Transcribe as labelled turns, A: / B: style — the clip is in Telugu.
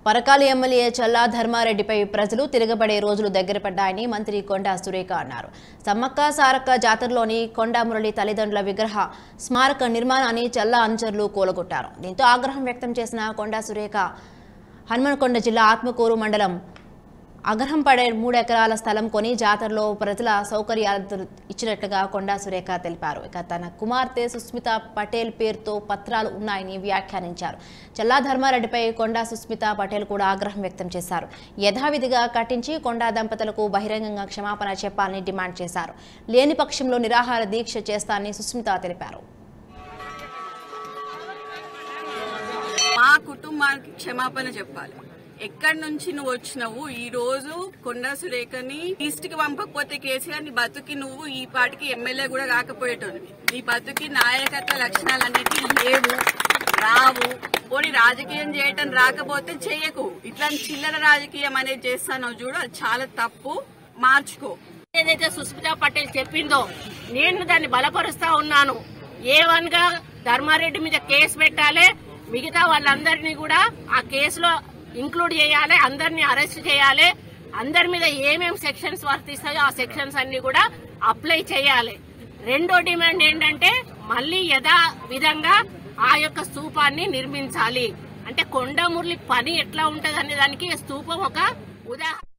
A: పరకాలి ఎమ్మెల్యే చల్లా ధర్మారెడ్డిపై ప్రజలు తిరగబడే రోజులు దగ్గర పడ్డాయని మంత్రి కొండా సురేఖ అన్నారు సమ్మక్క సారక్క జాతరలోని కొండా మురళి తల్లిదండ్రుల విగ్రహ స్మారక నిర్మాణాన్ని చల్లా అనుచరులు కూలగొట్టారు దీంతో ఆగ్రహం వ్యక్తం చేసిన కొండా సురేఖ హనుమనకొండ జిల్లా ఆత్మకూరు మండలం అగ్రహం పడే మూడు ఎకరాల స్థలం కొని జాతరలో ప్రజల సౌకర్యాలు ఇచ్చినట్లుగా కొండా సురేఖ తెలిపారు ఇక తన కుమార్తె సుస్మిత పటేల్ పేరుతో పత్రాలు ఉన్నాయని వ్యాఖ్యానించారు చల్లా ధర్మారెడ్డిపై కొండా సుస్మిత పటేల్ కూడా ఆగ్రహం వ్యక్తం చేశారు యథావిధిగా కట్టించి కొండా దంపతులకు బహిరంగంగా క్షమాపణ చెప్పాలని డిమాండ్ చేశారు లేని పక్షంలో నిరాహార దీక్ష చేస్తానని సుస్మిత తెలిపారు
B: మా కుటుంబానికి క్షమాపణ చెప్పాలి ఎక్కడి నుంచి నువ్వు వచ్చినావు ఈ రోజు కొండా సురేఖని ఈస్ట్ కి పంపకపోతే కేసీఆర్ నీ బతుకి నువ్వు ఈ పాటికి ఎమ్మెల్యే కూడా కాకపోయేటోనివి నీ బతుకి నాయకత్వ లక్షణాలు అనేవి లేవు రావు పోనీ రాజకీయం చేయటం రాకపోతే చెయ్యకు ఇట్లాంటి చిల్లర రాజకీయం అనేది చేస్తానో చూడు అది చాలా తప్పు మార్చుకో
C: ఏదైతే సుస్మితా పటేల్ చెప్పిందో నేను దాన్ని బలపరుస్తా ఉన్నాను ఏ వన్ గా ధర్మారెడ్డి మీద కేసు పెట్టాలి మిగతా వాళ్ళందరినీ కూడా ఆ కేసులో ఇంక్లూడ్ చేయాలి అందరినీ అరెస్ట్ చేయాలి అందరి మీద ఏమేం సెక్షన్స్ వర్తిస్తాయో ఆ సెక్షన్స్ అన్ని కూడా అప్లై చేయాలి రెండో డిమాండ్ ఏంటంటే మళ్ళీ యథా విధంగా ఆ యొక్క స్తూపాన్ని నిర్మించాలి అంటే కొండమురళి పని ఎట్లా ఉంటది అనే దానికి స్తూపం ఒక ఉదాహరణ